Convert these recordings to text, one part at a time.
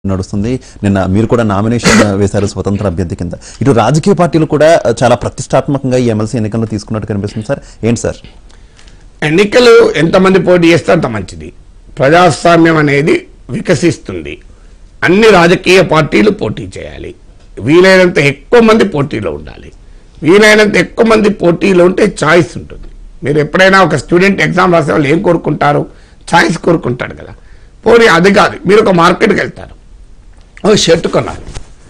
నడుస్తుంది నిన్న మీరు కూడా నామినేషన్ వేశారు స్వతంత్ర అభ్యర్థి కింద ఇటు రాజకీయ పార్టీలు కూడా చాలా ప్రతిష్టాత్మకంగా ఈ ఎమ్మెల్సీ ఎన్నికల్లో తీసుకున్నట్టు కనిపిస్తుంది సార్ ఏంటి సార్ ఎన్నికలు ఎంతమంది పోటీ చేస్తే అంత మంచిది ప్రజాస్వామ్యం అనేది వికసిస్తుంది అన్ని రాజకీయ పార్టీలు పోటీ చేయాలి వీలైనంత ఎక్కువ మంది పోటీలో ఉండాలి వీలైనంత ఎక్కువ మంది పోటీలో ఉంటే చాయిస్ ఉంటుంది మీరు ఎప్పుడైనా ఒక స్టూడెంట్ ఎగ్జామ్ రాసే వాళ్ళు ఏం కోరుకుంటారు చాయిస్ కోరుకుంటాడు కదా పోనీ అది కాదు మీరు ఒక మార్కెట్కి వెళ్తారు ఓ షర్ట్ కొన్నారు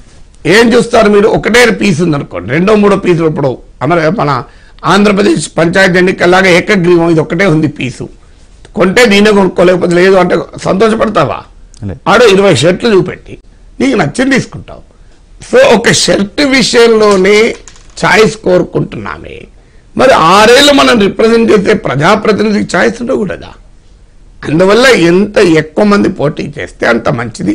ఏం చూస్తారు మీరు ఒకటే పీస్ ఉందనుకోండి రెండో మూడో పీసులు ఇప్పుడు అమర మన ఆంధ్రప్రదేశ్ పంచాయతీ ఎన్నికల్లాగా ఏకగ్రీవం ఇది ఒకటే ఉంది పీసు కొంటే దీనే కొనుక్కోలేకపోతే లేదు అంటే సంతోషపడతావా లేదు. ఆడో ఇరవై షర్ట్లు చూపెట్టి నీకు నచ్చింది తీసుకుంటావు సో ఒక షర్ట్ విషయంలోనే ఛాయిస్ కోరుకుంటున్నామే మరి ఆరేళ్ళు మనం రిప్రజెంట్ చేసే ప్రజాప్రతినిధికి ఛాయిస్ ఉండకూడదా అందువల్ల ఎంత ఎక్కువ మంది పోటీ చేస్తే అంత మంచిది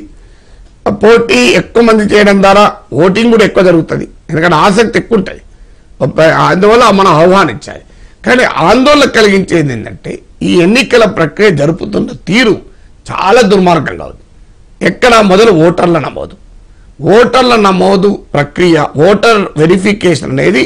ఆ పోటీ ఎక్కువ మంది చేయడం ద్వారా ఓటింగ్ కూడా ఎక్కువ జరుగుతుంది ఎందుకంటే ఆసక్తి ఎక్కువ ఉంటుంది ఒప్ప- అందువల్ల మనం ఆహ్వానించాలి కానీ ఆందోళన కలిగించేది ఏంటంటే ఈ ఎన్నికల ప్రక్రియ జరుపుతున్న తీరు చాలా దుర్మార్గంగా ఉంది ఎక్కడ మొదలు ఓటర్ల నమోదు ఓటర్ల నమోదు ప్రక్రియ ఓటర్ వెరిఫికేషన్ అనేది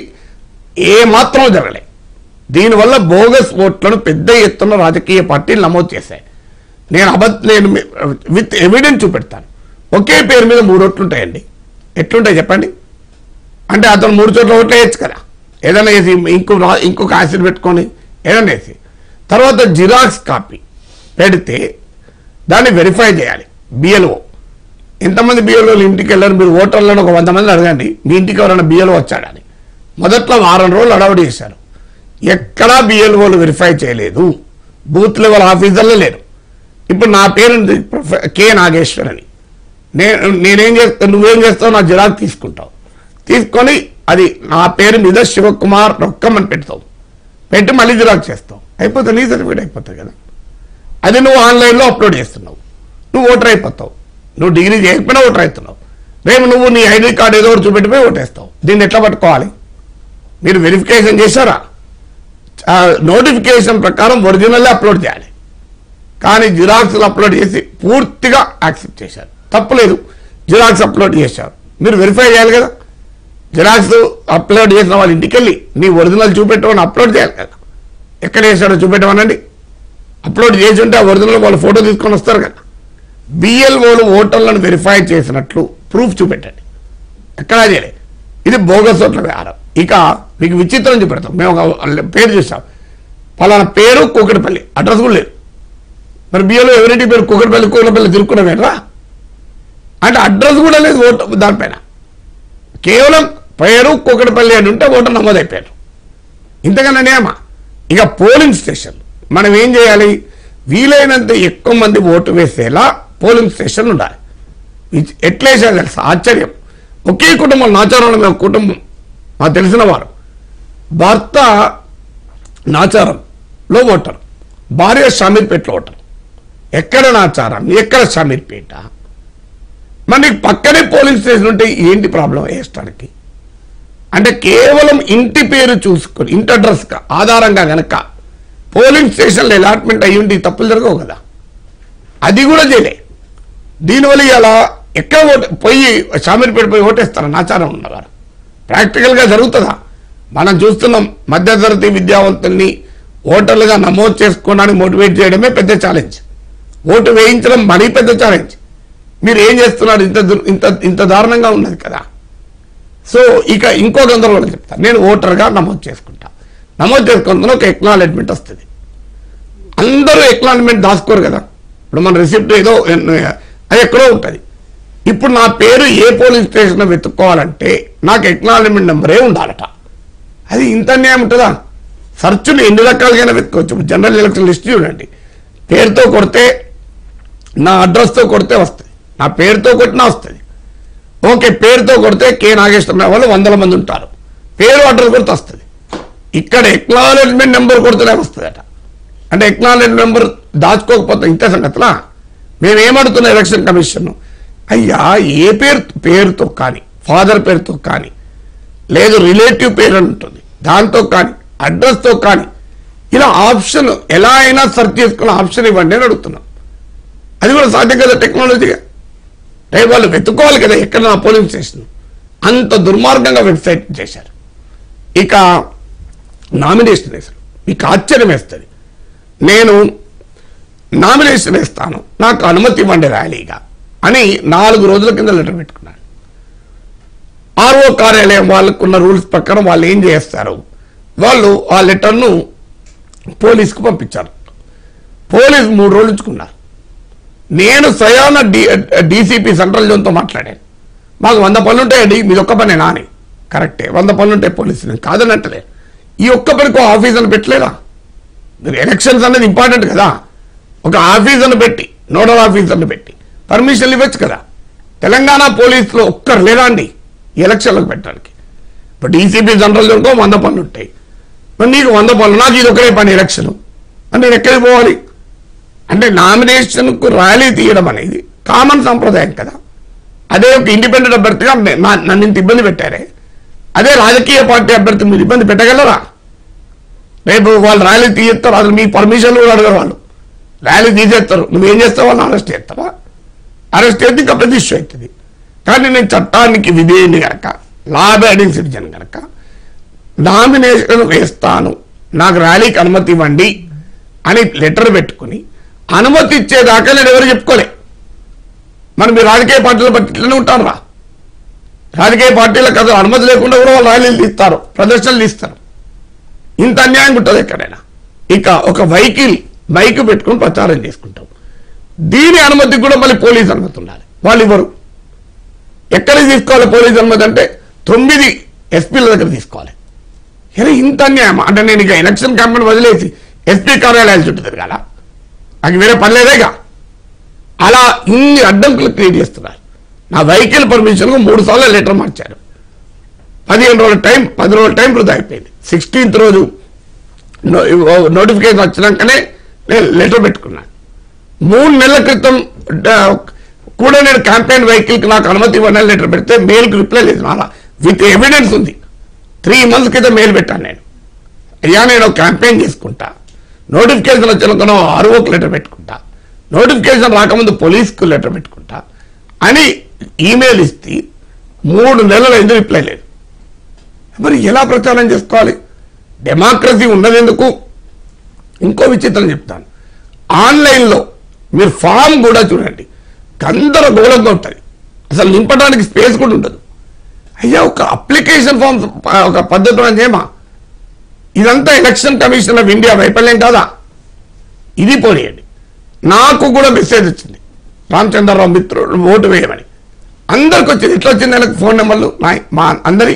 ఏ మాత్రం జరగలే దీనివల్ల బోగస్ ఓట్లను పెద్ద ఎత్తున రాజకీయ పార్టీలు నమోదు చేశాయి నేను అబద్ధ నేను మీ- విత్ ఎవిడెన్స్ చూపెడతాను ఒకే పేరు మీద మూడు ఓట్లు ఉంటాయండి ఎట్లుంటాయి చెప్పండి అంటే అతను మూడు చోట్ల ఓట్లు వేయచ్చు కదా ఏదైనా వేసి ఇంకో రా- ఇంకొక యాసిడ్ పెట్టుకొని ఏదైనా వేసి తర్వాత జిరాక్స్ కాపీ పెడితే దాన్ని వెరిఫై చేయాలి బిఎల్ఓ ఎంతమంది బిఎల్ఓలు ఇంటికి వెళ్ళారు మీరు ఓటర్లను ఒక వంద మంది అడగండి మీ ఇంటికి ఎవరైనా బిఎల్ఓ వచ్చాడని మొదట్లో వారం రోజులు అడవడి చేశారు ఎక్కడా బిఎల్ఓలు వెరిఫై చేయలేదు బూత్ లెవెల్ ఆఫీసర్లే లేరు ఇప్పుడు నా పేరు ఉంది, ప్రొఫె- కె నాగేశ్వర్ అని నేను నేనేం చేస్తాను నువ్వేం చేస్తావు నా జిరాక్ తీసుకుంటావు తీసుకొని అది నా పేరు మీద శివకుమార్ రొక్కమని పెడతావు పెట్టి మళ్ళీ జిరాక్ చేస్తావు అయిపోతుంది నీ సర్టిఫికేట్ అయిపోతుంది కదా అది నువ్వు ఆన్లైన్లో అప్లోడ్ చేస్తున్నావు నువ్వు ఓటర్ అయిపోతావు నువ్వు డిగ్రీ చేయకపోయినా ఓటర్ అవుతున్నావు రేపు నువ్వు నీ ఐడి కార్డు ఏదో ఒకటి చూపెట్టిపోయి ఓటేస్తావు దీన్ని ఎట్లా పట్టుకోవాలి మీరు వెరిఫికేషన్ చేశారా నోటిఫికేషన్ ప్రకారం ఒరిజినల్ అప్లోడ్ చేయాలి కానీ జిరాక్స్లు అప్లోడ్ చేసి పూర్తిగా యాక్సెప్ట్ చేశారు తప్పలేదు జిరాక్స్ అప్లోడ్ చేశారు మీరు వెరిఫై చేయాలి కదా జిరాక్స్ అప్లోడ్ చేసిన వాళ్ళ ఇంటికి వెళ్ళి నీ ఒరిజినల్ చూపెట్టమని అప్లోడ్ చేయాలి కదా ఎక్కడ చేశాడో చూపెట్టమనండి అప్లోడ్ చేసి ఉంటే ఆ ఒరిజినల్ వాళ్ళు ఫోటో తీసుకొని వస్తారు కదా బిఎల్ఓలు ఓటర్లను వెరిఫై చేసినట్లు ప్రూఫ్ చూపెట్టండి ఎక్కడా చేయలే ఇది బోగస్ ఓట్ల వ్యవహారం ఇక మీకు విచిత్రం చూపెడతాం మేము ఒక పేరు చూసాం పలానా పేరు కూకటిపల్లి అడ్రస్ కూడా లేదు మరి బియ్యలో ఎవరింటి పేరు కూకటిపల్లి కూకటిపల్లి తిరుక్కున్నవేరా అంటే అడ్రస్ కూడా లేదు ఓటు దానిపైన కేవలం పేరు కూకటిపల్లి అని ఉంటే ఓటర్ నమోదైపోయారు ఇంతకన్నా నియమ ఇక పోలింగ్ స్టేషన్ మనం ఏం చేయాలి వీలైనంత ఎక్కువ మంది ఓటు వేసేలా పోలింగ్ స్టేషన్ ఉండాలి ఇది ఎట్లా వేసారు తెలుసా ఆశ్చర్యం ఒకే కుటుంబం నాచారంలో మేము కుటుంబం మాకు తెలిసిన వారు భర్త నాచారంలో ఓటర్ భార్య షామీర్పేటలో ఓటర్ ఎక్కడ నాచారం ఎక్కడ షామీర్పేట మరి నీకు పక్కనే పోలింగ్ స్టేషన్ ఉంటే ఏంటి ప్రాబ్లం వేయడానికి అంటే కేవలం ఇంటి పేరు చూసుకొని ఇంటి అడ్రస్ ఆధారంగా గనక పోలింగ్ స్టేషన్లో అలాట్మెంట్ అయ్యి ఉండి తప్పులు జరగవు కదా అది కూడా చేయలే దీనివల్ల ఇలా ఎక్కడ ఓటు పోయి షామీర్పేట పోయి ఓటేస్తారా నాచారం ఉన్నవారు ప్రాక్టికల్గా జరుగుతుందా మనం చూస్తున్నాం మధ్యతరగతి విద్యావంతుల్ని ఓటర్లుగా నమోదు చేసుకోవడానికి మోటివేట్ చేయడమే పెద్ద ఛాలెంజ్ ఓటు వేయించడం మరీ పెద్ద ఛాలెంజ్ మీరు ఏం చేస్తున్నారు ఇంత దు- ఇంత ఇంత దారుణంగా ఉన్నది కదా సో ఇక ఇంకో గందరగోళం చెప్తాను నేను ఓటర్గా నమోదు చేసుకుంటా నమోదు చేసుకుంటున్న ఒక ఎక్నాలెడ్జ్మెంట్ వస్తుంది అందరూ ఎక్నాలెడ్జ్మెంట్ దాచుకోరు కదా ఇప్పుడు మన రిసిప్ట్ ఏదో అది ఎక్కడో ఉంటుంది ఇప్పుడు నా పేరు ఏ పోలీస్ స్టేషన్ వెతుక్కోవాలంటే నాకు ఎక్నాలెడ్జ్మెంట్ నెంబరే ఉండాలట అది ఇంత అన్యాయం ఉంటుందా సర్చులు ఎన్ని రకాలుగా వెతుకోవచ్చు ఇప్పుడు జనరల్ ఎలక్షన్ లిస్ట్ చూడండి పేరుతో కొడితే నా అడ్రస్తో కొడితే వస్తుంది నా పేరుతో కొట్టినా వస్తుంది ఓకే పేరుతో కొడితే కే నాగేశ్వరరావు వాళ్ళు వందల మంది ఉంటారు పేరు అడ్రస్ కొడితే వస్తుంది ఇక్కడ ఎక్నాలెడ్జ్మెంట్ నెంబర్ కొడితేనే వస్తుందట అంటే ఎక్నాలెడ్జ్ నెంబర్ దాచుకోకపోతే ఇంతే సంగతిలా మేము ఏమడుతున్నాం ఎలక్షన్ కమిషన్ అయ్యా ఏ పేరు పేరుతో కానీ ఫాదర్ పేరుతో కానీ లేదు రిలేటివ్ పేరు అని ఉంటుంది దాంతో కానీ అడ్రస్తో కానీ ఇలా ఆప్షన్ ఎలా అయినా సెర్చ్ చేసుకున్న ఆప్షన్ ఇవ్వండి అని అడుగుతున్నాం అది కూడా సాధ్యం కదా టెక్నాలజీగా రేపు వాళ్ళు వెతుక్కోవాలి కదా ఎక్కడ నా పోలింగ్ స్టేషన్ అంత దుర్మార్గంగా వెబ్సైట్ చేశారు ఇక నామినేషన్ వేశారు మీకు ఆశ్చర్యం వేస్తుంది నేను నామినేషన్ వేస్తాను నాకు అనుమతి ఇవ్వండి ర్యాలీగా అని నాలుగు రోజుల కింద లెటర్ పెట్టుకున్నాను ఆర్ఓ కార్యాలయం వాళ్ళకున్న రూల్స్ ప్రకారం వాళ్ళు ఏం చేస్తారు వాళ్ళు ఆ లెటర్ను పోలీస్కు పంపించారు పోలీస్ మూడు రోజులు ఉంచుకున్నారు నేను స్వయాన డి డీసీపీ సెంట్రల్ జోన్తో మాట్లాడాను మాకు వంద పనులు ఉంటాయండి మీది ఒక్క పనే నాని కరెక్టే వంద పనులు ఉంటాయి పోలీసు నేను కాదని అంటలే ఈ ఒక్క పనికి ఆఫీసర్ని పెట్టలేదా మీరు ఎలక్షన్స్ అనేది ఇంపార్టెంట్ కదా ఒక ఆఫీసర్ని పెట్టి నోడల్ ఆఫీసర్ని పెట్టి పర్మిషన్లు ఇవ్వచ్చు కదా తెలంగాణ పోలీసులో ఒక్కరు లేదా అండి ఈ ఎలక్షన్లకు పెట్టడానికి ఇప్పుడు డీసీపీ జనరల్ జోన్కో వంద పనులు ఉంటాయి మరి నీకు వంద పనులు నాకు ఇది ఒకటే పని ఎలక్షన్ అంటే నేను ఎక్కడికి పోవాలి అంటే నామినేషన్కు ర్యాలీ తీయడం అనేది కామన్ సంప్రదాయం కదా అదే ఒక ఇండిపెండెంట్ అభ్యర్థిగా నే- నా- నన్ను ఇంత ఇబ్బంది పెట్టారే అదే రాజకీయ పార్టీ అభ్యర్థి మీరు ఇబ్బంది పెట్టగలరా రేపు వాళ్ళు ర్యాలీ తీయస్తారు అసలు మీ పర్మిషన్లు కూడా అడగరు వాళ్ళు ర్యాలీ తీసేస్తారు నువ్వేం చేస్తావు వాళ్ళని అరెస్ట్ చేస్తావా అరెస్ట్ చేస్తే ఇంకా పెద్ద ఇష్యూ అవుతుంది కానీ నేను చట్టానికి విధేయుని గనక లా అబైడింగ్ సిటిజన్ గనక నామినేషన్ వేస్తాను నాకు ర్యాలీకి అనుమతి ఇవ్వండి అని లెటర్ పెట్టుకుని అనుమతి ఇచ్చేదాకా నేను ఎవరు చెప్పుకోలే మరి మీరు రాజకీయ పార్టీల బట్టి ఇట్లనే ఉంటారా రాజకీయ పార్టీలకు అసలు అనుమతి లేకుండా కూడా వాళ్ళు ర్యాలీలు తీస్తారు ప్రదర్శనలు తీస్తారు ఇంత అన్యాయం ఉంటుంది ఎక్కడైనా ఇక ఒక వెహికల్ బైక్ పెట్టుకుని ప్రచారం చేసుకుంటాం దీని అనుమతికి కూడా మళ్ళీ పోలీస్ అనుమతి ఉండాలి వాళ్ళు ఇవ్వరు ఎక్కడికి తీసుకోవాలి పోలీస్ అనుమతి అంటే తొమ్మిది ఎస్పీల దగ్గర తీసుకోవాలి అరే ఇంత అన్యాయం అంటే నేను ఇక ఎలక్షన్ క్యాంపెయిన్ వదిలేసి ఎస్పీ కార్యాలయాల చుట్టూ తిరగాల నాకు వేరే పని లేదేగా అలా ఇన్ని అడ్డంకులు క్రియేట్ చేస్తున్నారు నా వెహికల్ పర్మిషన్కు మూడు సార్లు లెటర్ మార్చారు పదిహేను రోజుల టైం పది రోజుల టైం వృధా అయిపోయింది సిక్స్టీన్త్ రోజు నోటిఫికేషన్ వచ్చినాకనే నేను లెటర్ పెట్టుకున్నాను మూడు నెలల క్రితం డ- కూడా నేను క్యాంపెయిన్ వెహికల్కి నాకు అనుమతి ఇవ్వని లెటర్ పెడితే మెయిల్కి రిప్లై లేదు అలా విత్ ఎవిడెన్స్ ఉంది త్రీ మంత్స్ క్రితం మెయిల్ పెట్టాను నేను అయ్యా నేను ఒక క్యాంపెయిన్ చేసుకుంటా నోటిఫికేషన్ వచ్చిన ఆర్ఓకి లెటర్ పెట్టుకుంటా నోటిఫికేషన్ రాకముందు పోలీస్కు లెటర్ పెట్టుకుంటా అని ఈమెయిల్ ఇస్తే మూడు నెలలు ఎందుకు రిప్లై లేదు మరి ఎలా ప్రచారం చేసుకోవాలి డెమోక్రసీ ఉన్నది ఎందుకు ఇంకో విచిత్రం చెప్తాను ఆన్లైన్లో మీరు ఫామ్ కూడా చూడండి గందరగోళంగా ఉంటుంది అసలు నింపడానికి స్పేస్ కూడా ఉండదు అయ్యా ఒక అప్లికేషన్ ఫామ్ ఒక పద్ధతి అని చేయమా ఇదంతా ఎలక్షన్ కమిషన్ ఆఫ్ ఇండియా వైఫల్యం కాదా ఇది పోనీయండి నాకు కూడా మెసేజ్ వచ్చింది రామచంద్రరావు మిత్రుడు ఓటు వేయమని అందరికి వచ్చింది ఎట్లా వచ్చింది నాకు ఫోన్ నెంబర్లు నా మా అందరి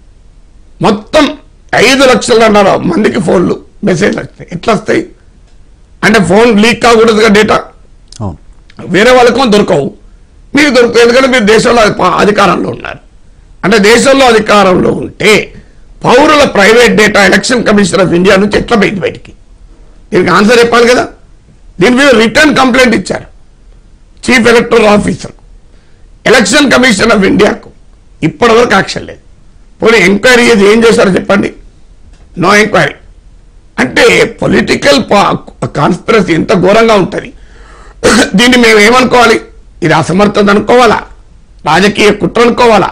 మొత్తం ఐదు లక్షలన్నర మందికి ఫోన్లు మెసేజ్లు వస్తాయి ఎట్లా వస్తాయి అంటే ఫోన్ లీక్ కాకూడదుగా డేటా అవును వేరే వాళ్ళకేమో దొరకవు మీకు దొరుకుతాయి ఎందుకంటే మీరు దేశంలో అధి- అధికారంలో ఉన్నారు అంటే దేశంలో అధికారంలో ఉంటే పౌరుల private data election commission of India నుంచి ఎట్లా బయట బయటికి దీనికి ఆన్సర్ చెప్పాలి కదా దీని మీద రిటర్న్ కంప్లైంట్ ఇచ్చారు chief electoral officer election commission of ఇండియాకు ఇప్పటివరకు యాక్షన్ లేదు పోనీ ఎంక్వైరీ చేసి ఏం చేశారో చెప్పండి నో ఎంక్వైరీ అంటే పొలిటికల్ కాన్స్పిరసీ ఎంత ఘోరంగా ఉంటుంది దీన్ని మేము ఏమనుకోవాలి ఇది అసమర్థత అనుకోవాలా రాజకీయ కుట్ర అనుకోవాలా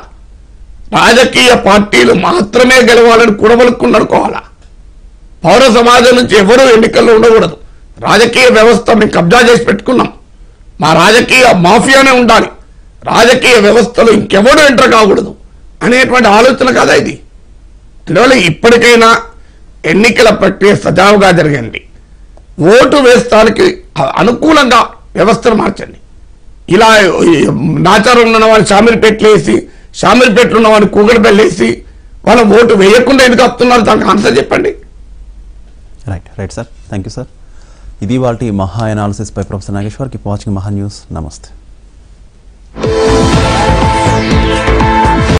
రాజకీయ పార్టీలు మాత్రమే గెలవాలని కూడబలుక్కుని అనుకోవాలా పౌర సమాజం నుంచి ఎవరూ ఎన్నికల్లో ఉండకూడదు రాజకీయ వ్యవస్థ మేము కబ్జా చేసి పెట్టుకున్నాం మా రాజకీయ మాఫియానే ఉండాలి రాజకీయ వ్యవస్థలో ఇంకెవడూ ఎంటర్ కాకూడదు అనేటువంటి ఆలోచన కదా ఇది అందువల్ల ఇప్పటికైనా ఎన్నికల ప్రక్రియ సజావుగా జరగండి ఓటు వేస్తానికి అనుకూలంగా వ్యవస్థను మార్చండి ఇలా నాచారం ఉన్న వాళ్ళు షామీర్పేటలో వేసి షామీర్పేటలో ఉన్న వాళ్ళు కూగడబెల్లి వేసి వాళ్ళ ఓటు వేయకుండా ఎందుకు ఆపుతున్నారు దానికి ఆన్సర్ చెప్పండి right right sir thank you sir ఇది వాటి మహా అనాలిసిస్ పై professor Nageshwar keep watching Maha news నమస్తే